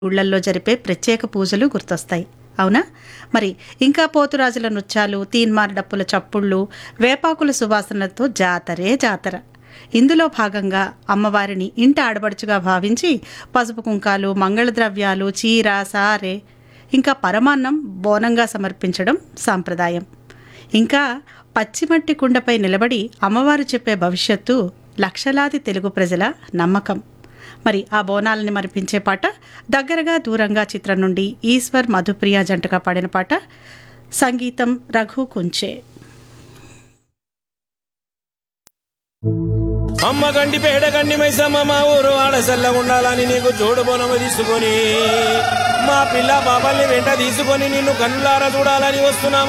ఊళ్ళల్లో జరిపే ప్రత్యేక పూజలు గుర్తొస్తాయి అవునా మరి ఇంకా పోతురాజుల నృత్యాలు తీన్మార్ డప్పుల చప్పుళ్ళు వేపాకుల సువాసనలతో జాతరే జాతర ఇందులో భాగంగా అమ్మవారిని ఇంట ఆడబడుచుగా భావించి పసుపు కుంకాలు మంగళద్రవ్యాలు చీర సారె ఇంకా పరమాన్నం బోనంగా సమర్పించడం సాంప్రదాయం ఇంకా పచ్చిమట్టి కుండపై నిలబడి అమ్మవారు చెప్పే భవిష్యత్తు లక్షలాది తెలుగు ప్రజల నమ్మకం మరి ఆ బోనాలని మరిపించే పాట దగ్గరగా దూరంగా చిత్రం నుండి ఈశ్వర్ మధుప్రియ జంటగా పాడిన పాట సంగీతం రఘు కుంచే అమ్మ గండి పేడ గండి మైసమ్మ మా ఊరు ఆడసల్ల ఉండాలని నీకు చూడు బోనము తీసుకొని మా పిల్ల బాబల్ని వెంట తీసుకొని నిన్ను కన్నులారా చూడాలని వస్తున్నాము